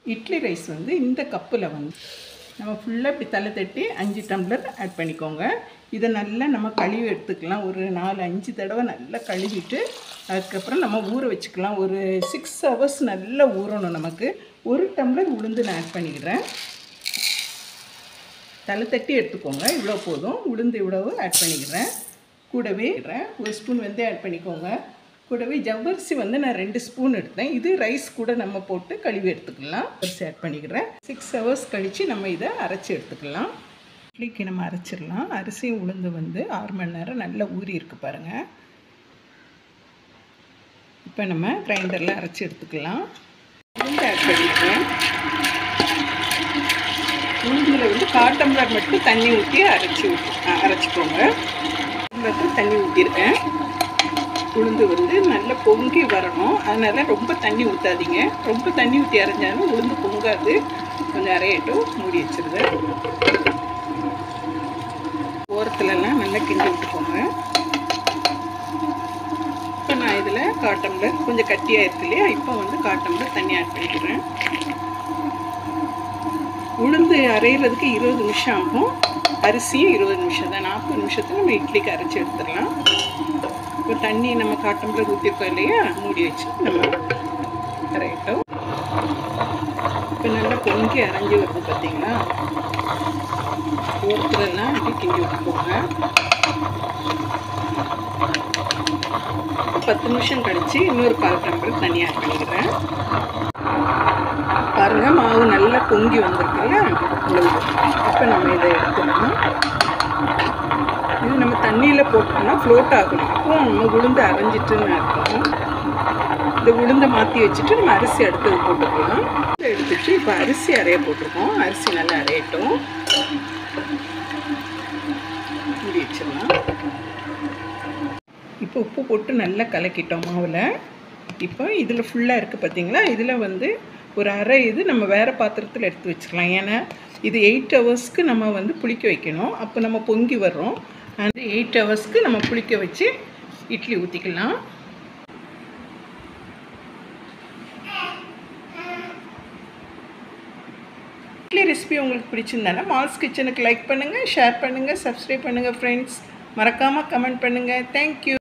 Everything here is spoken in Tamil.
இட்லி ரைஸ் வந்து இந்த கப்பில் வந்து நம்ம ஃபுல்லாக இப்படி தலை தட்டி அஞ்சு டம்ளர் ஆட் பண்ணிக்கோங்க இதை நல்லா நம்ம கழுவி எடுத்துக்கலாம் ஒரு நாலு அஞ்சு தடவை நல்லா கழுவிட்டு அதுக்கப்புறம் நம்ம ஊற வச்சுக்கலாம் ஒரு சிக்ஸ் ஹவர்ஸ் நல்லா ஊறணும் நமக்கு ஒரு டம்ளர் உளுந்து நான் ஆட் பண்ணிக்கிறேன் தலை தட்டி எடுத்துக்கோங்க இவ்வளோ போதும் உளுந்து இவ்வளவு ஆட் பண்ணிக்கிறேன் கூடவே ஒரு ஸ்பூன் வந்து ஆட் பண்ணிக்கோங்க கூடவே ஜவ்வரிசி வந்து நான் ரெண்டு ஸ்பூன் எடுத்தேன் இது ரைஸ் கூட நம்ம போட்டு கழுவி எடுத்துக்கலாம் அரிசி ஆட் பண்ணிக்கிறேன் சிக்ஸ் ஹவர்ஸ் கழித்து நம்ம இதை அரைச்சி எடுத்துக்கலாம் இட்லிக்கு நம்ம அரைச்சிடலாம் அரிசியும் உளுந்து வந்து ஆறு மணி நேரம் நல்லா ஊறி இருக்கு பாருங்கள் இப்போ நம்ம கிரைண்டரில் அரைச்சி எடுத்துக்கலாம் உளுந்து ஆட் பண்ணிக்கிறேன் உளுந்தில் வந்து கால் டம்ளர் மட்டும் தண்ணி ஊற்றி அரைச்சி ஊற்றி அரைச்சிக்கோங்க டம்ளருக்கு தண்ணி ஊற்றிருக்கேன் உளுந்து வந்து நல்லா பொங்கி வரணும் அதனால் ரொம்ப தண்ணி ஊற்றாதீங்க ரொம்ப தண்ணி ஊற்றி அரைஞ்சாலும் உளுந்து பொங்காது கொஞ்சம் அரையட்டும் மூடி வச்சிருது ஓரத்துலலாம் நல்லா கிண்டி விட்டுக்கோங்க இப்போ நான் இதில் காட்டம்லர் கொஞ்சம் கட்டியாக இருக்கு இல்லையா இப்போ வந்து காட்டம்லர் தண்ணி ஆட் பண்ணிக்கிறேன் உளுந்து அரைகிறதுக்கு இருபது நிமிஷம் ஆகும் அரிசியும் இருபது நிமிஷம் தான் நாற்பது நிமிஷத்தில் நம்ம இட்லிக்கு அரைச்சி எடுத்துடலாம் இப்போ தண்ணி நம்ம காட்டம்புல ஊற்றிருக்கோம் இல்லையா மூடி வச்சு நம்ம அரையிட்டோம் இப்போ நல்லா பொங்கி அரைஞ்சி வருது பார்த்தீங்களா ஓரத்துலலாம் அப்படி கிண்டி விட்டுக்கோங்க பத்து நிமிஷம் கழிச்சு இன்னொரு கால் டம்ளர் தண்ணி ஆட் பண்ணிக்கிறேன் பாருங்க மாவு நல்லா பொங்கி வந்திருக்குல்ல உளுந்து இப்போ நம்ம இதை எடுத்துடணும் இது நம்ம தண்ணியில் போட்டோம்னா ஃப்ளோட் ஆகும் அப்போ நம்ம உளுந்து அரைஞ்சிட்டுன்னு அர்த்தம் இந்த உளுந்தை மாற்றி வச்சுட்டு நம்ம அரிசி அடுத்தது போட்டுக்கலாம் இதை எடுத்துட்டு இப்போ அரிசி அரைய போட்டிருக்கோம் அரிசி நல்லா அரையட்டும் மூடி வச்சிடலாம் இப்போ உப்பு போட்டு நல்லா கலக்கிட்டோம் மாவில் இப்போ இதில் ஃபுல்லாக இருக்குது பார்த்தீங்களா இதில் வந்து ஒரு அரை இது நம்ம வேறு பாத்திரத்தில் எடுத்து வச்சுக்கலாம் ஏன்னா இது எயிட் ஹவர்ஸ்க்கு நம்ம வந்து புளிக்க வைக்கணும் அப்போ நம்ம பொங்கி வர்றோம் அந்த எயிட் ஹவர்ஸ்க்கு நம்ம புளிக்க வச்சு இட்லி ஊற்றிக்கலாம் இட்லி ரெசிபி உங்களுக்கு பிடிச்சிருந்தானா மால்ஸ் கிச்சனுக்கு லைக் பண்ணுங்கள் ஷேர் பண்ணுங்கள் சப்ஸ்கிரைப் பண்ணுங்கள் ஃப்ரெண்ட்ஸ் மறக்காமல் கமெண்ட் பண்ணுங்கள் தேங்க்யூ